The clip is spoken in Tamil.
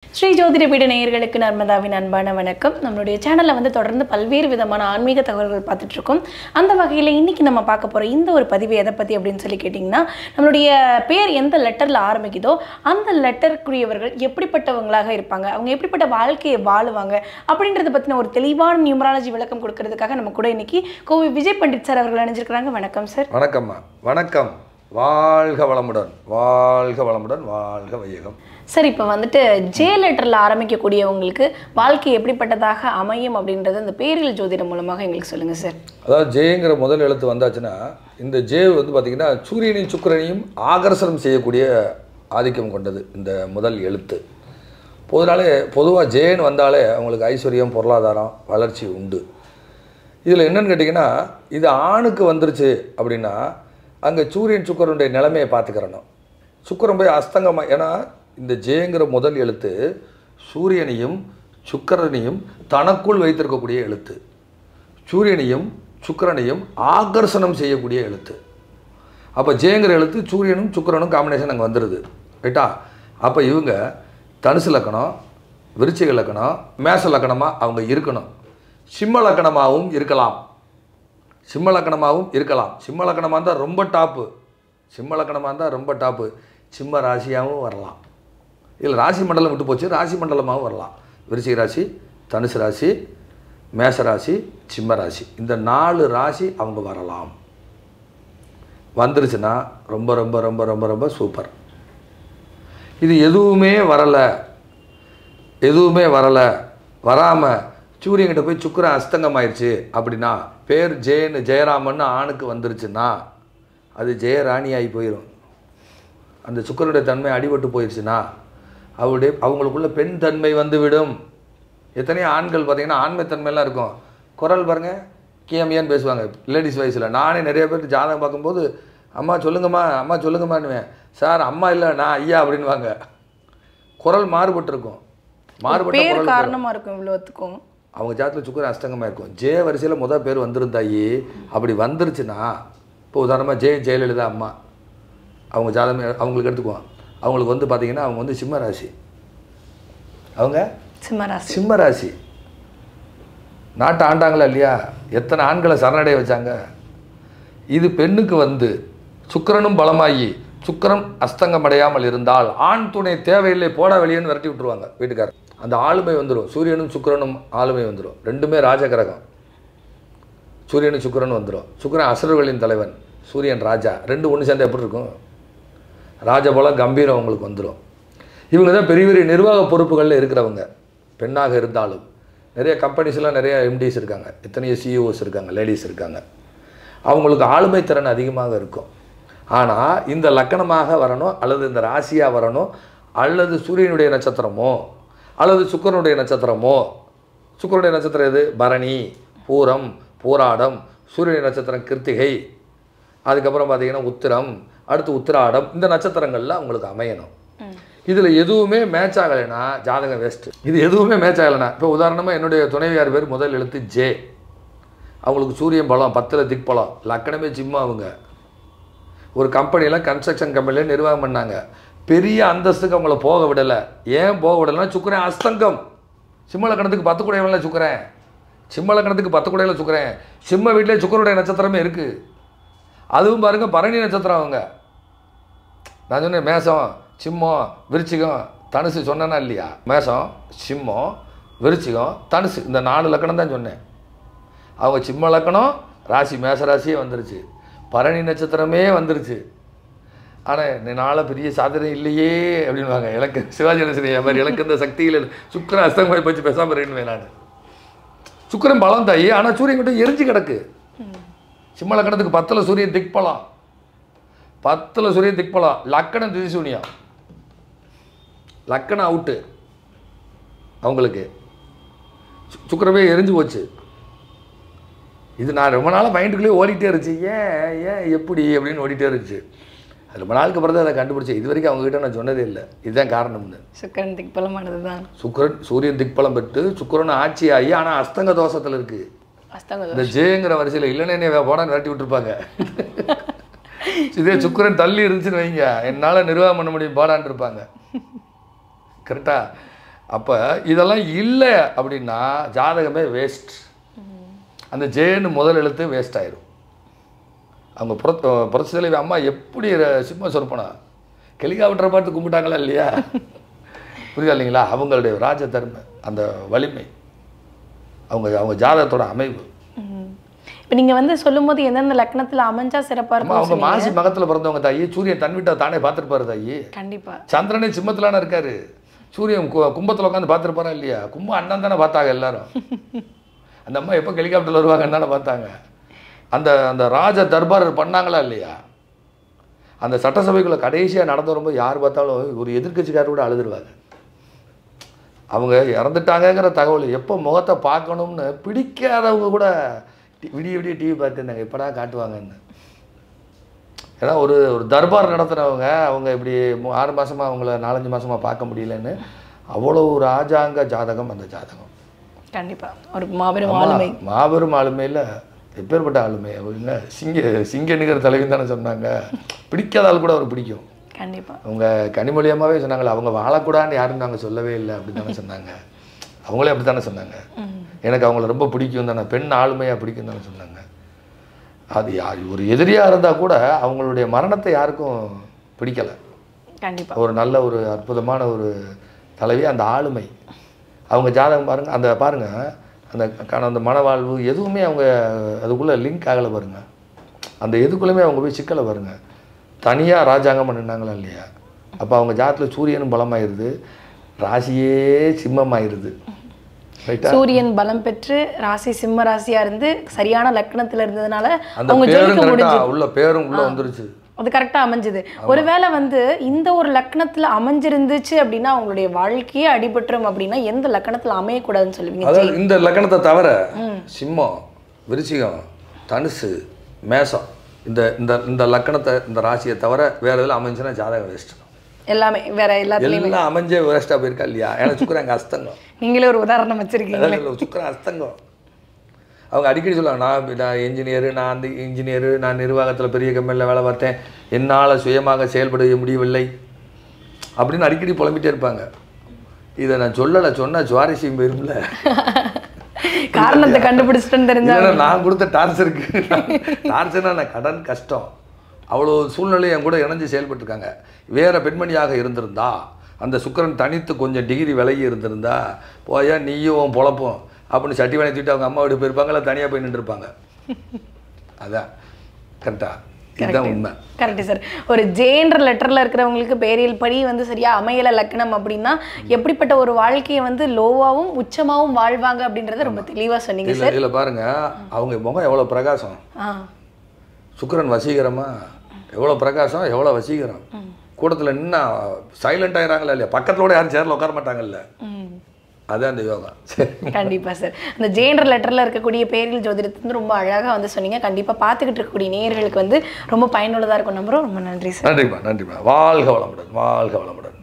ஸ்ரீ ஜோதிட பீட நேயர்களுக்கு நர்மதாவின் அன்பான வணக்கம் நம்மளுடைய சேனலில் வந்து தொடர்ந்து பல்வேறு விதமான ஆன்மீக தகவல்கள் பார்த்துட்டு இருக்கோம் அந்த வகையில் இன்னைக்கு நம்ம பார்க்க போகிற இந்த ஒரு பதிவு எதை பற்றி அப்படின்னு சொல்லி கேட்டிங்கன்னா நம்மளுடைய பேர் எந்த லெட்டரில் ஆரம்பிக்குதோ அந்த லெட்டருக்குரியவர்கள் எப்படிப்பட்டவங்களாக இருப்பாங்க அவங்க எப்படிப்பட்ட வாழ்க்கையை வாழுவாங்க அப்படின்றத பற்றின ஒரு தெளிவான நியூமராலஜி விளக்கம் கொடுக்கறதுக்காக நம்ம கூட இன்னைக்கு கோவை விஜய் பண்டிட் சார் அவர்கள் அணிஞ்சிருக்கிறாங்க வணக்கம் சார் வணக்கம்மா வணக்கம் வாழ்க வளமுடன் வாழ்க வளமுடன் வாழ்க வையகம் சார் இப்போ வந்துட்டு ஜே லெட்டரில் ஆரம்பிக்கக்கூடியவங்களுக்கு வாழ்க்கை எப்படிப்பட்டதாக அமையும் அப்படின்றத இந்த பேரில் ஜோதிடம் மூலமாக எங்களுக்கு சொல்லுங்கள் சார் அதாவது ஜேங்கிற முதல் எழுத்து வந்தாச்சுன்னா இந்த ஜே வந்து பார்த்திங்கன்னா சூரியனையும் சுக்கிரனையும் ஆகர்ஷணம் செய்யக்கூடிய ஆதிக்கம் கொண்டது இந்த முதல் எழுத்து பொதுனாலே பொதுவாக ஜேன்னு வந்தாலே அவங்களுக்கு ஐஸ்வர்யம் பொருளாதாரம் வளர்ச்சி உண்டு இதில் என்னன்னு கேட்டிங்கன்னா இது ஆணுக்கு வந்துருச்சு அப்படின்னா அங்கே சூரியன் சுக்கரனுடைய நிலைமையை பார்த்துக்கிறணும் சுக்கரன் போய் அஸ்தங்கமா ஏன்னா இந்த ஜேங்கிற முதல் எழுத்து சூரியனையும் சுக்கிரனையும் தனக்குள் வைத்திருக்கக்கூடிய எழுத்து சூரியனையும் சுக்கிரனையும் ஆகர்ஷணம் செய்யக்கூடிய எழுத்து அப்போ ஜேங்கிற எழுத்து சூரியனும் சுக்கிரனும் காம்பினேஷன் அங்கே வந்துடுது ரைட்டா அப்போ இவங்க தனுசு லக்கணம் விருச்சிக லக்கணம் மேச லக்கணமாக அவங்க இருக்கணும் சிம்ம லக்கணமாகவும் இருக்கலாம் சிம்ம லக்கணமாகவும் இருக்கலாம் சிம்ம லக்கணமாக இருந்தால் ரொம்ப டாப்பு சிம்ம லக்கணமாக இருந்தால் ரொம்ப டாப்பு சிம்ம ராசியாகவும் வரலாம் இதில் ராசி மண்டலம் விட்டு போச்சு ராசி மண்டலமாகவும் வரலாம் விருச்சிக ராசி தனுசு ராசி மேச ராசி சிம்ம ராசி இந்த நாலு ராசி அவங்க வரலாம் வந்துருச்சுன்னா ரொம்ப ரொம்ப ரொம்ப ரொம்ப ரொம்ப சூப்பர் இது எதுவுமே வரலை எதுவுமே வரலை வராமல் சூரியன்கிட்ட போய் சுக்கிரன் அஸ்தங்கம் ஆயிடுச்சு அப்படின்னா பேர் ஜெயன்னு ஜெயராமன்னு ஆணுக்கு வந்துருச்சுன்னா அது ஜெயராணி ஆகி போயிடும் அந்த சுக்கரனுடைய தன்மை அடிபட்டு போயிடுச்சுன்னா அவருடைய அவங்களுக்குள்ள பெண் தன்மை வந்துவிடும் எத்தனையோ ஆண்கள் பார்த்தீங்கன்னா ஆண்மை தன்மையெல்லாம் இருக்கும் குரல் பாருங்க கியமியான்னு பேசுவாங்க லேடிஸ் வயசில் நானே நிறைய பேர் ஜாதகம் பார்க்கும்போது அம்மா சொல்லுங்கம்மா அம்மா சொல்லுங்கம்மான்னுவேன் சார் அம்மா இல்லை நான் ஐயா அப்படின்வாங்க குரல் மாறுபட்டு இருக்கும் மாறுபட்ட பேர் குரல் காரணமாக இருக்கும் இவ்வளோத்துக்கும் அவங்க ஜாதத்தில் சுக்கரன் அஷ்டங்கமாக இருக்கும் ஜே வரிசையில் முதல் பேர் வந்திருந்தாயி அப்படி வந்துருச்சுன்னா இப்போ உதாரணமாக ஜெய ஜெயலலிதா அம்மா அவங்க ஜாதகம் அவங்களுக்கு எடுத்துக்குவோம் அவங்களுக்கு வந்து பார்த்தீங்கன்னா அவங்க வந்து சிம்ம ராசி அவங்க சிம்மராசி சிம்ம ராசி நாட்டை ஆண்டாங்களா இல்லையா எத்தனை ஆண்களை சரணடைய வச்சாங்க இது பெண்ணுக்கு வந்து சுக்கிரனும் பலமாகி சுக்கிரன் அஸ்தங்கம் அடையாமல் இருந்தால் ஆண் துணை தேவையில்லை போடா வெளியேன்னு விரட்டி விட்டுருவாங்க வீட்டுக்காரர் அந்த ஆளுமை வந்துடும் சூரியனும் சுக்கிரனும் ஆளுமை வந்துடும் ரெண்டுமே ராஜகிரகம் சூரியனும் சுக்கிரனும் வந்துடும் சுக்கிரன் அசுரர்களின் தலைவன் சூரியன் ராஜா ரெண்டு ஒன்று சேர்ந்தா எப்படி இருக்கும் ராஜபலம் கம்பீரம் அவங்களுக்கு வந்துடும் இவங்க தான் பெரிய பெரிய நிர்வாக பொறுப்புகளில் இருக்கிறவங்க பெண்ணாக இருந்தாலும் நிறைய கம்பெனிஸ்லாம் நிறைய எம்டிஸ் இருக்காங்க எத்தனையோ சிஇஓஸ் இருக்காங்க லேடிஸ் இருக்காங்க அவங்களுக்கு ஆளுமை திறன் அதிகமாக இருக்கும் ஆனால் இந்த லக்கணமாக வரணும் அல்லது இந்த ராசியாக வரணும் அல்லது சூரியனுடைய நட்சத்திரமோ அல்லது சுக்கிரனுடைய நட்சத்திரமோ சுக்கிரனுடைய நட்சத்திரம் எது பரணி பூரம் பூராடம் சூரியனுடைய நட்சத்திரம் கிருத்திகை அதுக்கப்புறம் பார்த்தீங்கன்னா உத்திரம் அடுத்து உத்திராடம் இந்த நட்சத்திரங்கள்ல அவங்களுக்கு அமையணும் இதில் எதுவுமே மேட்ச் ஆகலைன்னா ஜாதகம் வேஸ்ட்டு இது எதுவுமே மேட்ச் ஆகலைன்னா இப்போ உதாரணமாக என்னுடைய துணைவியார் பேர் முதல் எழுத்து ஜே அவங்களுக்கு சூரியன் பலம் பத்தில் திக் பலம் லக்கணமே ஜிம்மா அவங்க ஒரு கம்பெனியில் கன்ஸ்ட்ரக்ஷன் கம்பெனியில் நிர்வாகம் பண்ணாங்க பெரிய அந்தஸ்துக்கு அவங்கள போக விடலை ஏன் போக விடலைன்னா சுக்கரன் அஸ்தங்கம் சிம்ம லக்கணத்துக்கு பத்து குடையவன்ல சுக்கரன் சிம்ம லக்கணத்துக்கு பத்து குடையில சுக்கரன் சிம்ம வீட்டிலே சுக்கரனுடைய நட்சத்திரமே இருக்குது அதுவும் பாருங்க பரணி நட்சத்திரம் அவங்க நான் சொன்னேன் மேசம் சிம்மம் விருச்சிகம் தனுசு சொன்னேனா இல்லையா மேசம் சிம்மம் விருச்சிகம் தனுசு இந்த நாலு லக்கணம் தான் சொன்னேன் அவங்க சிம்ம லக்கணம் ராசி மேச ராசியே வந்துருச்சு பரணி நட்சத்திரமே வந்துருச்சு ஆனால் நாளை பெரிய சாதனை இல்லையே அப்படின்வாங்க எனக்கு சிவாஜி கணேசன் மாதிரி எனக்கு இந்த சக்தியில் சுக்கரன் அஸ்தங்கமாய் போச்சு பேசாமல் இருக்கணுமே நான் சுக்கரன் பலம் தாயி ஆனால் சூரியன் கிட்ட எரிஞ்சு கிடக்கு சிம்ம லக்கணத்துக்கு பத்தில் சூரியன் திக்பலம் பத்தில் சூரியன் திக்பலம் லக்கணம் திதிசூனியம் லக்கணம் அவுட்டு அவங்களுக்கு சு- சுக்கிரமே எரிஞ்சு போச்சு இது நான் ரொம்ப நாளாக மைண்டுக்குள்ளேயே ஓடிட்டே இருந்துச்சு ஏன் ஏன் எப்படி அப்படின்னு ஓடிட்டே இருந்துச்சு அது ரொம்ப நாளுக்கு அப்புறம் தான் அதை கண்டுபிடிச்சேன் இது வரைக்கும் அவங்ககிட்ட நான் சொன்னதே இல்லை இதுதான் காரணம்னு சுக்கரன் திக்பலமானது தான் சுக்கரன் சூரியன் திக்பலம் பெற்று சுக்கிரன் ஆட்சி ஆகி ஆனால் அஸ்தங்க தோஷத்தில் இருக்குது அஸ்தங்க இந்த ஜேங்கிற வரிசையில் இல்லைன்னு என்னை போடான்னு விரட்டி விட்டுருப்பாங்க இதே சுக்கிரன் தள்ளி இருந்துச்சுன்னு வைங்க என்னால் நிர்வாகம் பண்ண முடியும் போடான்னு இருப்பாங்க கரெக்டா அப்போ இதெல்லாம் இல்லை அப்படின்னா ஜாதகமே வேஸ்ட் அந்த ஜேன்னு முதல் எழுத்து வேஸ்ட் ஆயிரும் அவங்க புற புரட்சி தலைவி அம்மா எப்படி ர- சிம்ம சொற்பனா கெலிகாவிட்டரை பார்த்து கும்பிட்டாங்களா இல்லையா புரியுதா இல்லைங்களா அவங்களுடைய ராஜ தர்ம அந்த வலிமை அவங்க அவங்க ஜாதகத்தோட அமைவு இப்போ நீங்கள் வந்து சொல்லும்போது எந்தெந்த லக்னத்தில் அமைஞ்சா சிறப்பாக அம்மா அவங்க இருக்கும் மாசி மகத்தில் பிறந்தவங்க தாயி சூரியன் தன் வீட்டை தானே பார்த்துருப்பாரு தாயி கண்டிப்பாக சந்திரனே சிம்மத்திலான இருக்காரு சூரியன் கு- கும்பத்தில் உட்காந்து பார்த்துருப்பாரா இல்லையா கும்பம் அண்ணன் தானே பார்த்தாங்க எல்லாரும் அந்த அம்மா எப்போ ஹெலிகாப்டரில் வருவாங்கன்னு தானே பார்த்தாங்க அந்த அந்த ராஜ தர்பார் பண்ணாங்களா இல்லையா அந்த சட்டசபைக்குள்ளே கடைசியாக நடந்து வரும்போது யார் பார்த்தாலும் ஒரு எதிர்க்கட்சிக்காரர் கூட அழுதுருவாங்க அவங்க இறந்துட்டாங்கங்கிற தகவல் எப்போ முகத்தை பார்க்கணும்னு பிடிக்காதவங்க கூட டி- விடிய விடிய டிவி பார்த்துருந்தாங்க எப்படா காட்டுவாங்கன்னு ஏன்னா ஒரு ஒரு தர்பார் நடத்துனவங்க அவங்க இப்படி மூ- ஆறு மாசமா அவங்கள நாலஞ்சு மாசமா பார்க்க முடியலன்னு அவ்வளோ ஒரு ராஜாங்க ஜாதகம் அந்த ஜாதகம் கண்டிப்பாக ஒரு மாபெரும் ஆமா, ஆளுமை மாபெரும் ஆளுமையில் எப்பேற்பட்ட ஆளுமை அவங்க சிங்க சிங்க நிகர் தலைவின்னு தானே சொன்னாங்க பிடிக்காத ஆள் கூட அவர் பிடிக்கும் கண்டிப்பாக அவங்க கனிமொழி அம்மாவே சொன்னாங்களே அவங்க வாழக்கூடாதுன்னு யாரும் நாங்கள் சொல்லவே இல்லை அப்படின்னு தானே சொன்னாங்க அவங்களே அப்படி தானே சொன்னாங்க எனக்கு அவங்கள ரொம்ப பிடிக்கும் தானே பெண் ஆளுமையாக பிடிக்கும் தானே சொன்னாங்க அது யார் ஒரு எதிரியாக இருந்தால் கூட அவங்களுடைய மரணத்தை யாருக்கும் பிடிக்கலை கண்டிப்பாக ஒரு நல்ல ஒரு அற்புதமான ஒரு தலைவி அந்த ஆளுமை அவங்க ஜாதகம் பாருங்கள் அந்த பாருங்கள் அந்த க- அந்த மனவாழ்வு எதுவுமே அவங்க அதுக்குள்ளே லிங்க் ஆகலை பாருங்க அந்த எதுக்குள்ளேயுமே அவங்க போய் சிக்கலை பாருங்க தனியாக ராஜாங்கம் பண்ணினாங்களா இல்லையா அப்போ அவங்க ஜாதத்தில் சூரியனும் பலமாயிருது ராசியே சிம்மமாயிருது ரைட்டா சூரியன் பலம் பெற்று ராசி சிம்ம ராசியா இருந்து சரியான லக்னத்துல இருந்ததுனால அந்த அவங்க பேரும் ஜெயிக்க முடிஞ்சு கரெக்டாக உள்ள பேரும் உள்ள வந்துருச்சு அது கரெக்டா அமைஞ்சது ஒருவேளை வந்து இந்த ஒரு லக்னத்துல அமைஞ்சிருந்துச்சு அப்படின்னா அவங்களுடைய வாழ்க்கையே அடிபட்டுரும் அப்படின்னா எந்த லக்னத்துல அமையக்கூடாதுன்னு சொல்லுவீங்க அதாவது இந்த லக்கணத்தை தவிர சிம்மம் விருச்சிகம் தனுசு மேசம் இந்த இந்த இந்த லக்கணத்தை இந்த ராசியை தவிர வேற எதில் அமைஞ்சுன்னா ஜாதகம் வேஸ்ட் எல்லாமே வேற எல்லாத்துலயுமே எல்லாம் அமைஞ்சே வேஸ்ட்டாக போயிருக்கா இல்லையா ஏன்னா சுக்கரன் அங்கே அஸ்தங்கம் நீங்களே ஒரு உதாரணம் வச்சிருக்கீங்க அதான் இல்லை சுக்கரன் அஸ்தங்கம் அவங்க அடிக்கடி சொல்லுவாங்க நான் நான் இன்ஜினியரு நான் அந்த இன்ஜினியரு நான் நிர்வாகத்தில் பெரிய கம்பெனியில் வேலை பார்த்தேன் என்னால் சுயமாக செயல்பட முடியவில்லை அப்படின்னு அடிக்கடி புலம்பிட்டே இருப்பாங்க இதை நான் சொல்லலை சொன்னால் சுவாரஸ்யம் போயிரும்ல காரணத்தை கண்டுபிடிச்சிட்டேன்னு தெரிஞ்சா இல்லைன்னா நான் கொடுத்த டார்ச்சருக்கு டார்ச்சர்னா நான் கடன் கஷ்டம் அவ்வளோ சூழ்நிலை என் கூட இணைஞ்சு செயல்பட்டுருக்காங்க வேற பெண்மணியாக இருந்திருந்தா அந்த சுக்கிரன் தனித்து கொஞ்சம் டிகிரி விலகி இருந்திருந்தா போயா நீயும் உன் பொழப்பும் அப்படின்னு சட்டி வாங்கி தூக்கிட்டு அவங்க அம்மா வீடு போயிருப்பாங்க இல்லை தனியாக போய் நின்றுருப்பாங்க அதான் கரெக்டா இதுதான் உண்மை கரெக்ட் சார் ஒரு ஜேன்ற லெட்டர்ல இருக்கிறவங்களுக்கு பேரியல் படி வந்து சரியா அமையல லக்னம் அப்படின்னா எப்படிப்பட்ட ஒரு வாழ்க்கையை வந்து லோவாவும் உச்சமாவும் வாழ்வாங்க அப்படின்றத ரொம்ப தெளிவா சொன்னீங்க இல்லை இதில் பாருங்க அவங்க முகம் எவ்வளோ பிரகாசம் ஆ சுக்கிரன் வசீகரமா எவ்வளோ பிரகாசம் எவ்வளோ வசீகரம் கூட்டத்தில் நின்னா சைலண்ட் ஆயிராங்களா இல்லையா பக்கத்துல கூட யாரும் சேரில் உட்கார மாட்டாங்கல்ல ம். அதான் அந்த யோகா சரி கண்டிப்பா சார் அந்த ஜேன்ற லெட்டர்ல இருக்கக்கூடிய பேரியல் ஜோதிடத்தை வந்து ரொம்ப அழகா வந்து சொன்னீங்க கண்டிப்பா பார்த்துக்கிட்டு இருக்கக்கூடிய நேயர்களுக்கு வந்து ரொம்ப பயனுள்ளதா இருக்கும் நம்புறோம் ரொம்ப நன்றி சார் நன்றிம்மா நன்றிம்மா வாழ்க வளமுடன் வாழ்க வளமுடன்